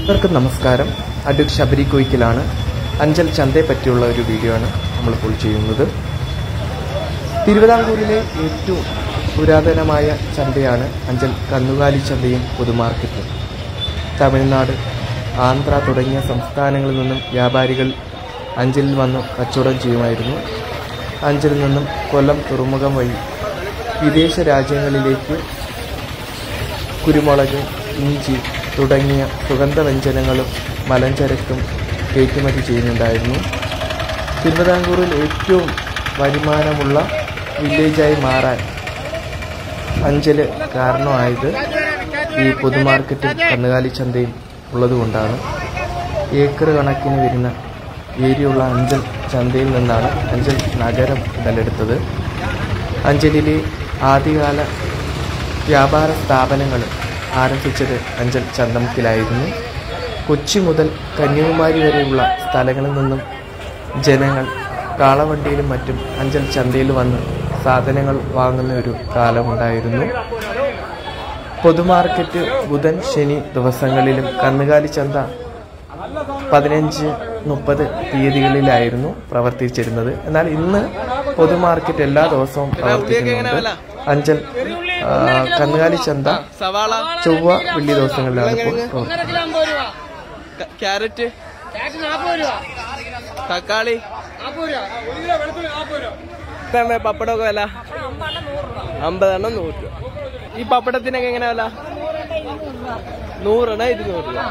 എല്ലാവർക്കും നമസ്കാരം അഡ്വക് ശബരി കോയിക്കലാണ് അഞ്ചൽ ചന്തയെ പറ്റിയുള്ള ഒരു വീഡിയോ ആണ് നമ്മളിപ്പോൾ ചെയ്യുന്നത് തിരുവിതാംകൂറിലെ ഏറ്റവും പുരാതനമായ ചന്തയാണ് അഞ്ചൽ കന്നുകാലി ചന്തയും പൊതുമാർക്കറ്റും തമിഴ്നാട് ആന്ധ്ര തുടങ്ങിയ സംസ്ഥാനങ്ങളിൽ നിന്നും വ്യാപാരികൾ അഞ്ചലിൽ വന്ന് കച്ചവടം ചെയ്യുമായിരുന്നു അഞ്ചലിൽ നിന്നും കൊല്ലം തുറമുഖം വഴി വിദേശ രാജ്യങ്ങളിലേക്ക് കുരുമുളക് ഇഞ്ചി തുടങ്ങിയ സുഗന്ധവ്യഞ്ജനങ്ങളും മലഞ്ചരക്കും കയറ്റുമതി ചെയ്യുന്നുണ്ടായിരുന്നു തിരുവിതാംകൂറിൽ ഏറ്റവും വരുമാനമുള്ള വില്ലേജായി മാറാൻ അഞ്ചല് കാരണമായത് ഈ പൊതുമാർക്കറ്റും കന്നുകാലി ചന്തയും ഉള്ളതുകൊണ്ടാണ് ഏക്കർ കണക്കിന് വരുന്ന ഏരിയുള്ള അഞ്ചൽ ചന്തയിൽ നിന്നാണ് അഞ്ചൽ നഗരം ഉടലെടുത്തത് അഞ്ചലിലെ ആദ്യകാല വ്യാപാര സ്ഥാപനങ്ങൾ ആരംഭിച്ചത് അഞ്ചൽ ചന്തമത്തിലായിരുന്നു കൊച്ചി മുതൽ കന്യാകുമാരി വരെയുള്ള സ്ഥലങ്ങളിൽ നിന്നും ജനങ്ങൾ കാളവണ്ടിയിലും മറ്റും അഞ്ചൽ ചന്തയിൽ വന്ന് സാധനങ്ങൾ വാങ്ങുന്ന ഒരു കാലമുണ്ടായിരുന്നു പൊതുമാർക്കറ്റ് ബുധൻ ശനി ദിവസങ്ങളിലും കന്നുകാലി ചന്ത പതിനഞ്ച് മുപ്പത് തീയതികളിലായിരുന്നു പ്രവർത്തിച്ചിരുന്നത് എന്നാൽ ഇന്ന് പൊതുമാർക്കറ്റ് എല്ലാ ദിവസവും പ്രവർത്തിക്കുന്നുണ്ട് അഞ്ചൽ ആ, കന്നുകാലി ചന്ത സവാള ചൊവ്വ വെള്ളി ദിവസങ്ങളിലാണ് ഇപ്പോൾ പ്രവർത്തിക്കുന്നത് ക- ക്യാരറ്റ് തക്കാളി ഇതെന്താ പപ്പടമൊക്കെ വില അമ്പതെണ്ണം നൂറ് രൂപ ഈ പപ്പടത്തിനൊക്കെ എങ്ങനെ വില നൂറെണ്ണം ഇരുന്നൂറ് രൂപ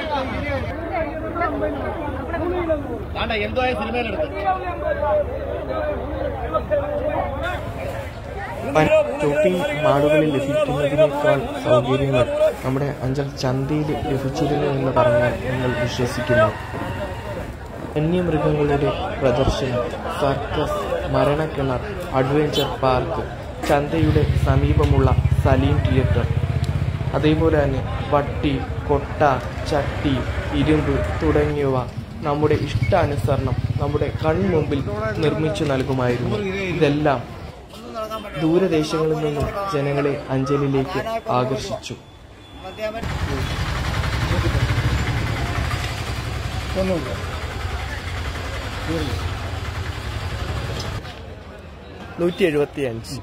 വൻ ഷോപ്പിംഗ് മാളുകളിൽ ലഭിക്കുന്നതിനേക്കാൾ സൗകര്യങ്ങൾ നമ്മുടെ അഞ്ചൽ ചന്തയിൽ ലഭിച്ചിരുന്നു എന്ന് പറഞ്ഞാൽ നിങ്ങൾ വിശ്വസിക്കുന്നു വന്യമൃഗങ്ങളുടെ പ്രദർശനം സർക്കസ് മരണക്കിണർ അഡ്വഞ്ചർ പാർക്ക് ചന്തയുടെ സമീപമുള്ള സലീം തിയേറ്റർ അതേപോലെ തന്നെ വട്ടി കൊട്ട ചട്ടി ഇരുമ്പ് തുടങ്ങിയവ നമ്മുടെ ഇഷ്ടാനുസരണം നമ്മുടെ കൺമുമ്പിൽ നിർമ്മിച്ചു നൽകുമായിരുന്നു ഇതെല്ലാം ദൂരദേശങ്ങളിൽ നിന്നും ജനങ്ങളെ അഞ്ചലിലേക്ക് ആകർഷിച്ചു നൂറ്റി എഴുപത്തി അഞ്ച്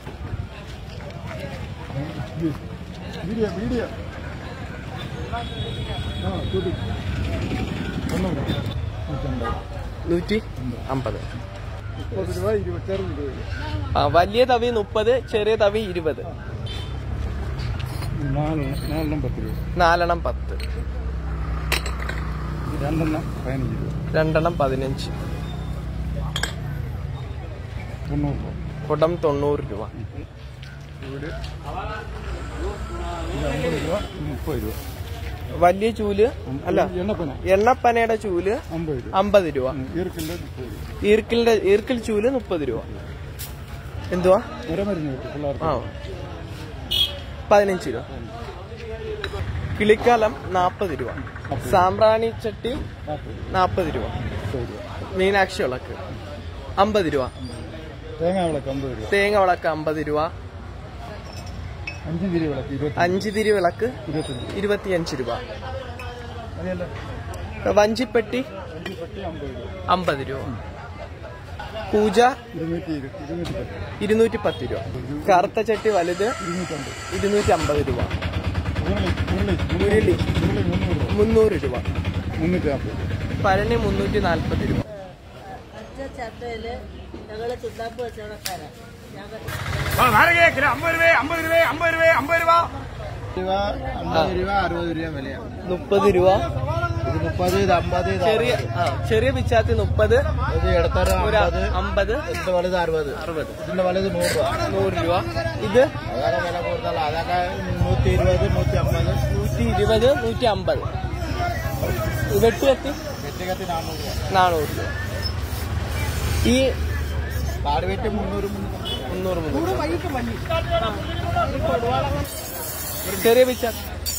നൂറ്റി അമ്പത് ആ വലിയ തവി മുപ്പത് ചെറിയ തവി ഇരുപത് നാലെണ്ണം പത്ത് രൂപ നാലെണ്ണം പത്ത് രണ്ടെണ്ണം പതിനഞ്ച് രൂപ രണ്ടെണ്ണം പതിനഞ്ച് തൊണ്ണൂറ് രൂപ കുടം തൊണ്ണൂറ് രൂപ ഇവിടെ ഇത് അമ്പത് രൂപ ഇത് മുപ്പത് രൂപ വലിയ ചൂല് അല്ല എണ്ണപ്പന എണ്ണപ്പനയുടെ ചൂല് അമ്പത് രൂപ അമ്പത് രൂപ ഈർക്കിന്റെ മുപ്പത് രൂപ ഈർക്കിലിന്റെ ഈർക്കിൽ ചൂല് മുപ്പത് രൂപ എന്തുവാ മരമരുന്ന് കിട്ടും പിള്ളേർക്ക് ആ പതിനഞ്ച് രൂപ കിളിക്കാലം നാപ്പത് രൂപ സാമ്പ്രാണി ചട്ടി നാൽപ്പത് നാപ്പത് രൂപ മുപ്പത് രൂപ മീനാക്ഷി വിളക്ക് അമ്പത് രൂപ തേങ്ങ വിളക്ക് അമ്പത് രൂപ തേങ്ങ വിളക്ക് അമ്പത് രൂപ അഞ്ച് തിരി വിളക്ക് ഇരുപത്തി അഞ്ച് തിരി വിളക്ക് ഇരുപത്തഞ്ച് ഇരുപത്തിയഞ്ച് രൂപ അതല്ല വഞ്ചിപ്പെട്ടി അഞ്ച് പട്ടി അമ്പത് രൂപ അമ്പത് രൂപ പൂജ ഇരുന്നൂറ്റി ഇരു- ഇരുന്നൂറ്റി പത്ത് ഇരുന്നൂറ്റി പത്ത് രൂപ കറുത്ത ചട്ടി വലുത് ഇരുന്നൂറ്റമ്പത് ഇരുന്നൂറ്റി അമ്പത് രൂപ ഉരുളി ഉരുളി ഉരുളി ഉരുളി മുന്നൂറ് രൂപ മുന്നൂറ് രൂപ മുന്നൂറ്റി നാൽപ്പത് പഴനി മുന്നൂറ്റി നാൽപ്പത് രൂപ അച്ഛൻ ചന്തയില് ഞങ്ങള് ചുണ്ടാപ്പ് കച്ചവടക്കാരാ ഞങ്ങൾ രൂപ അമ്പത് രൂപ അറുപത് രൂപ വിലയാണ് മുപ്പത് രൂപ ഇത് മുപ്പത് ഇത് അമ്പത് ഇത് ചെറിയ ആ ചെറിയ പിച്ചാത്തി മുപ്പത് ഇത് ഇടത്തരം ഒരു അമ്പത് അമ്പത് ഇതിന്റെ വലുത് അറുപത് അറുപത് ഇതിന്റെ വലുത് നൂറ് രൂപ നൂറ് രൂപ ഇത് അതാണ് വില കൂടുതൽ അതൊക്കെ നൂറ്റി ഇരുപത് നൂറ്റി അമ്പത് നൂറ്റി ഇരുപത് നൂറ്റി അമ്പത് വെട്ടുകത്തി വെറ്റിക്കത്തി നാനൂറ് രൂപ നാനൂറ് രൂപ ഈ കാട് വെറ്റ് മുന്നൂറ് മുന്നൂറ് മുന്നൂറ് മുന്നൂറ് ചെറിയ പിച്ചാത്തി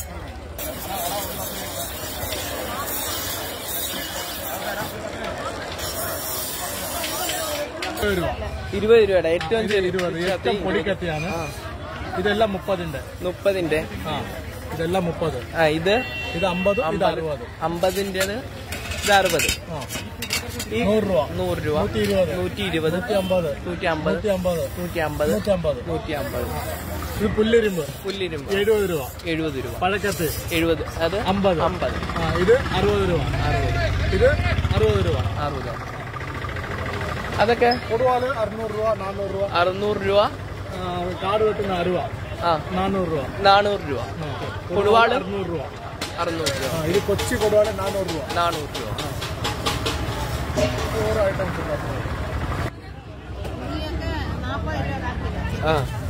ഇരുപത് രൂപയുടെ ഏറ്റവും ചെറിയ ഇരുപത് ഏറ്റവും പിച്ചാത്തി പൊടിക്കത്തിയാണ് ആ ഇതെല്ലാം മുപ്പതിന്റെ മുപ്പതിന്റെ ആ ഇതെല്ലാം മുപ്പത് ആ ഇത് ഇത് അമ്പത് ഇത് അറുപത് അമ്പതിൻ്റെത് ഇത് അറുപത് ആ ഈ നൂറ് രൂപ നൂറ് രൂപ നൂറ്റി ഇരുപത് നൂറ്റി ഇരുപത് നൂറ്റി അമ്പത് നൂറ്റി അമ്പത് നൂറ്റി അമ്പത് നൂറ്റി അമ്പത് നൂറ്റി അമ്പത് നൂറ്റി അമ്പത് ഇത് പുല്ലിരുമ്പ് പുല്ലിരുമ്പ് എഴുപത് രൂപ എഴുപത് രൂപ പഴക്കത്ത് എഴുപത് അത് അമ്പത് അമ്പത് ആ ഇത് അറുപത് രൂപ അറുപത് ഇത് അറുപത് രൂപ അറുപത് അതൊക്കെ കൊടുവാല് അറുന്നൂറ് രൂപ നാനൂറ് രൂപ അറുന്നൂറ് രൂപ ആ, കാട് വെട്ടുന്ന അരുവ ആ നാനൂറ് രൂപ നാനൂറ് രൂപ ആ, കൊടുവാള് അറുന്നൂറ് രൂപ അറുന്നൂറ് രൂപ ആ, ഇത് കൊച്ചി കൊടുവാല് നാനൂറ് രൂപ നാനൂറ് രൂപ ഓരോ ഐറ്റംസ് ഉണ്ട് ആ